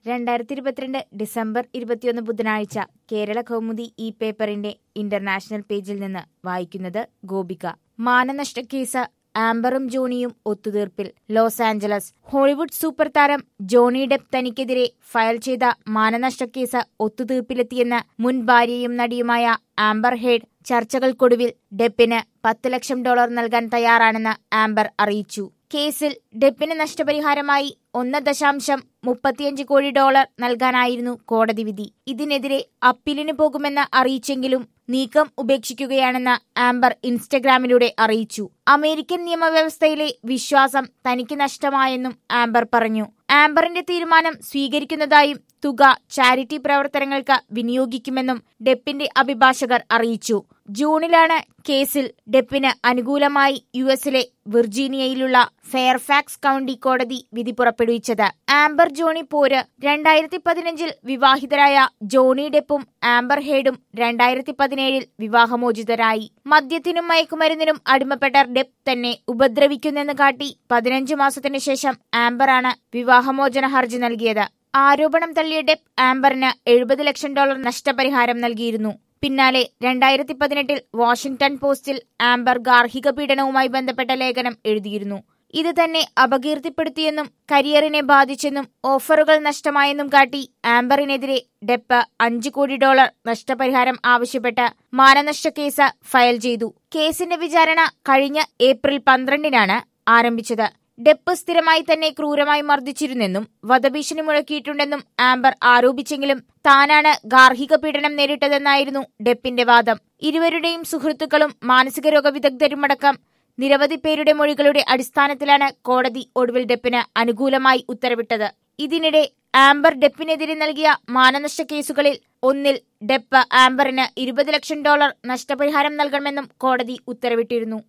രണ്ടായിരത്തി ഇരുപത്തിരണ്ട് ഡിസംബർ ഇരുപത്തിയൊന്ന് ബുധനാഴ്ച കേരള കൗമുദി ഈ പേപ്പറിന്റെ ഇന്റർനാഷണൽ പേജിൽ നിന്ന് വായിക്കുന്നത് ഗോപിക മാനനഷ്ട കേസ് ആംബറും ജോണിയും ഒത്തുതീർപ്പിൽ ലോസ് ആഞ്ചലസ് ഹോളിവുഡ് സൂപ്പർ താരം ജോണി ഡെപ്പ് തനിക്കെതിരെ ഫയൽ ചെയ്ത മാനനഷ്ട കേസ് ഒത്തുതീർപ്പിലെത്തിയെന്ന് മുൻ ഭാര്യയും നടിയുമായ ആംബർ ഹേഡ് ചർച്ചകൾക്കൊടുവിൽ ഡെപ്പിന് പത്ത് ലക്ഷം ഡോളർ നൽകാൻ തയ്യാറാണെന്ന് ആംബർ അറിയിച്ചു കേസിൽ ഡെപ്പിന് നഷ്ടപരിഹാരമായി ഒന്ന് ദശാംശം മുപ്പത്തിയഞ്ച് കോടി ഡോളർ നൽകാനായിരുന്നു കോടതി വിധി ഇതിനെതിരെ അപ്പീലിന് പോകുമെന്ന് അറിയിച്ചെങ്കിലും നീക്കം ഉപേക്ഷിക്കുകയാണെന്ന് ആംബർ ഇൻസ്റ്റഗ്രാമിലൂടെ അറിയിച്ചു അമേരിക്കൻ നിയമവ്യവസ്ഥയിലെ വിശ്വാസം തനിക്ക് നഷ്ടമായെന്നും ആംബർ പറഞ്ഞു ആംബറിന്റെ തീരുമാനം സ്വീകരിക്കുന്നതായും തുക ചാരിറ്റി പ്രവർത്തനങ്ങൾക്ക് വിനിയോഗിക്കുമെന്നും ഡെപ്പിന്റെ അഭിഭാഷകർ അറിയിച്ചു ജൂണിലാണ് കേസിൽ ഡെപ്പിന് അനുകൂലമായി യു എസിലെ വിർജീനിയയിലുള്ള ഫെയർഫാക്സ് കൌണ്ടി കോടതി വിധി പുറപ്പെടുവിച്ചത് ആംബർ ജോണി പോര് രണ്ടായിരത്തി പതിനഞ്ചിൽ വിവാഹിതരായ ജോണി ഡെപ്പും ആംബർ ഹേഡും രണ്ടായിരത്തി പതിനേഴിൽ വിവാഹമോചിതരായി മദ്യത്തിനും മയക്കുമരുന്നിനും അടിമപ്പെട്ട ഡെപ്പ് തന്നെ ഉപദ്രവിക്കുന്നെന്ന് കാട്ടി പതിനഞ്ചു മാസത്തിനു ശേഷം ആംബറാണ് വിവാഹമോചന ഹർജി നൽകിയത് ആരോപണം തള്ളിയ ഡെപ്പ് ആംബറിന് എഴുപത് ലക്ഷം ഡോളർ നഷ്ടപരിഹാരം നൽകിയിരുന്നു പിന്നാലെ രണ്ടായിരത്തി പതിനെട്ടിൽ വാഷിംഗ്ടൺ പോസ്റ്റിൽ ആംബർ ഗാർഹിക പീഡനവുമായി ബന്ധപ്പെട്ട ലേഖനം എഴുതിയിരുന്നു ഇത് തന്നെ അപകീർത്തിപ്പെടുത്തിയെന്നും കരിയറിനെ ബാധിച്ചെന്നും ഓഫറുകൾ നഷ്ടമായെന്നും കാട്ടി ആംബറിനെതിരെ ഡെപ്പ് അഞ്ചു കോടി ഡോളർ നഷ്ടപരിഹാരം ആവശ്യപ്പെട്ട് മാനനഷ്ട കേസ് ഫയൽ ചെയ്തു കേസിന്റെ വിചാരണ കഴിഞ്ഞ ഏപ്രിൽ പന്ത്രണ്ടിനാണ് ആരംഭിച്ചത് ഡെപ്പ് സ്ഥിരമായി തന്നെ ക്രൂരമായി മർദ്ദിച്ചിരുന്നെന്നും വധഭീഷണി മുഴക്കിയിട്ടുണ്ടെന്നും ആംബർ ആരോപിച്ചെങ്കിലും താനാണ് ഗാർഹിക പീഡനം നേരിട്ടതെന്നായിരുന്നു ഡെപ്പിന്റെ വാദം ഇരുവരുടെയും സുഹൃത്തുക്കളും മാനസികരോഗ വിദഗ്ധരുമടക്കം നിരവധി പേരുടെ മൊഴികളുടെ അടിസ്ഥാനത്തിലാണ് കോടതി ഒടുവിൽ ഡെപ്പിന് അനുകൂലമായി ഉത്തരവിട്ടത് ഇതിനിടെ ആംബർ ഡെപ്പിനെതിരെ നൽകിയ മാനനഷ്ട കേസുകളിൽ ഒന്നിൽ ഡെപ്പ് ആംബറിന് ഇരുപത് ലക്ഷം ഡോളർ നഷ്ടപരിഹാരം നൽകണമെന്നും കോടതി ഉത്തരവിട്ടിരുന്നു